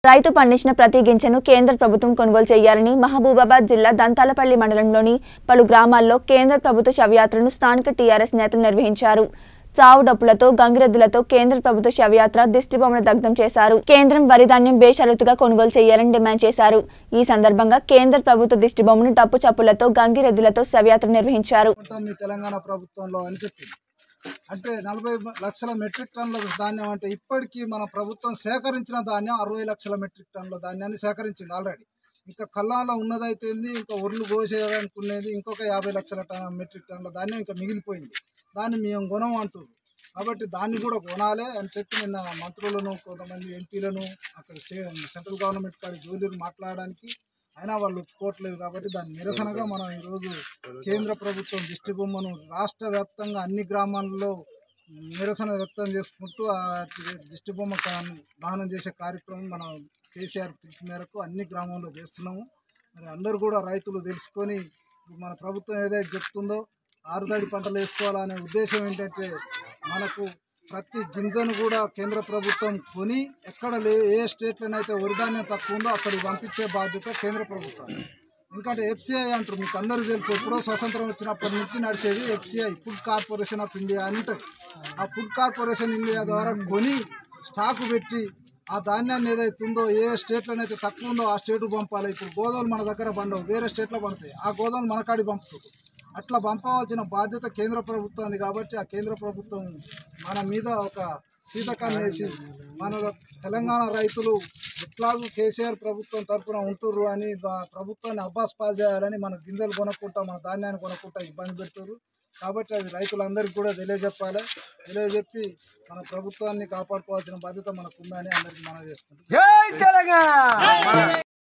రైతు పండించిన ప్రతి గింజను కేంద్ర ప్రభుత్వం కొనుగోలు చేయాలని మహబూబాబాద్ జిల్లా దంతాలపల్లి మండలంలోని పలు గ్రామాల్లో కేంద్ర ప్రభుత్వ శవయాత్రను స్థానిక టీఆర్ఎస్ నేతలు నిర్వహించారు చావు డప్పులతో గంగిరెద్దులతో కేంద్ర ప్రభుత్వ శవయాత్ర దిష్టిబొమ్మను దగ్ధం చేశారు కేంద్రం వరి ధాన్యం బేషరతుగా కొనుగోలు చేయాలని డిమాండ్ చేశారు ఈ సందర్భంగా కేంద్ర ప్రభుత్వ దిష్టిబొమ్మను డప్పు చప్పులతో గంగిరెద్దులతో శవయాత్ర నిర్వహించారు ఉంటాం మీ తెలంగాణ ప్రభుత్వంలో అని చెప్పింది అంటే నలభై లక్షల మెట్రిక్ టన్నుల ధాన్యం అంటే ఇప్పటికీ మన ప్రభుత్వం సేకరించిన ధాన్యం అరవై లక్షల మెట్రిక్ టన్నుల ధాన్యాన్ని సేకరించింది ఆల్రెడీ ఇంకా కల్లాలో ఉన్నదైతే ఇంకా ఒర్లు కోసేయడానికి ఉన్నది ఇంకొక యాభై లక్షల టన్ మెట్రిక్ టన్నుల ధాన్యం ఇంకా మిగిలిపోయింది దాన్ని మేము కొనం అంటారు కాబట్టి దాన్ని కూడా కొనాలి అని చెప్పి నిన్న మంత్రులను కొంతమంది ఎంపీలను అక్కడ స్టే- సెంట్రల్ గవర్నమెంట్ కాడ జోలీలు మాట్లాడడానికి అయినా వాళ్ళు ఒప్పుకోవట్లేదు కాబట్టి దాని నిరసనగా మనం ఈరోజు కేంద్ర ప్రభుత్వం దిష్టి బొమ్మను రాష్ట్ర వ్యాప్తంగా అన్ని గ్రామాల్లో నిరసన వ్యక్తం చేసుకుంటూ ఆ దిష్టి బొమ్మ కా- దహనం చేసే కార్యక్రమం మనం కేసీఆర్ పిలుపు మేరకు అన్ని గ్రామాల్లో చేస్తున్నాము మరి అందరూ కూడా రైతులు తెలుసుకొని మన ప్రభుత్వం ఏదైతే చెప్తుందో ఆరుదడి పంటలు వేసుకోవాలనే ఉద్దేశం ఏంటంటే మనకు ప్రతి గింజను కూడా కేంద్ర ప్రభుత్వం కొని ఎక్కడ లే ఏ స్టేట్లోనైతే వరిధాన్యం తక్కువ ఉందో అక్కడికి పంపించే బాధ్యత కేంద్ర ప్రభుత్వం ఎందుకంటే ఎఫ్సిఐ అంటారు మీకు అందరికీ తెలుసు ఎప్పుడో స్వతంత్రం వచ్చినప్పటి నుంచి నడిచేది FCI food corporation of India అని ఉంటుంది ఆ ఫుడ్ కార్పొరేషన్ ఇండియా ద్వారా కొని స్టాకు పెట్టి ఆ ధాన్యాన్ని ఏదైతే ఉందో ఏ స్టేట్లోనైతే తక్కువ ఉందో ఆ స్టేట్కు పంపాలి ఇప్పుడు గోదావరి మన దగ్గర పండవు వేరే స్టేట్లో పండుతాయి ఆ గోదావరి మన కాడికి పంపుతుంది అట్లా పంపవలసిన బాధ్యత కేంద్ర ప్రభుత్వానికి కాబట్టి ఆ కేంద్ర ప్రభుత్వం మన మీద ఒక శీతకాన్ని వేసి మన తెలంగాణ రైతులు ఎట్లాగూ కేసీఆర్ ప్రభుత్వం తరఫున ఉంటుర్రు అని ఆ ప్రభుత్వాన్ని అబ్బాస్ పాలు చేయాలని మన గింజలు కొనుక్కుంటా మన ధాన్యాన్ని కొనుక్కుంటా ఇబ్బంది పెడుతున్నారు కాబట్టి అది రైతులందరికీ కూడా తెలియజెప్పాలి తెలియజెప్పి మన ప్రభుత్వాన్ని కాపాడుకోవాల్సిన బాధ్యత మనకు ఉందని అందరికీ మనం చేసుకుంటాం జై తెలంగాణ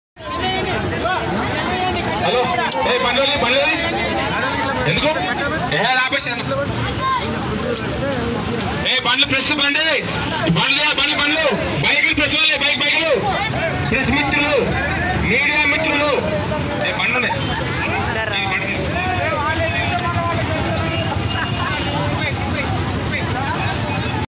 హలో ఏ బండ్లోని బండ్లోని ఎందుకు ఏ ఆపేసాను ఏ బండ్లు ప్రెస్ బండి ఈ బండ్లు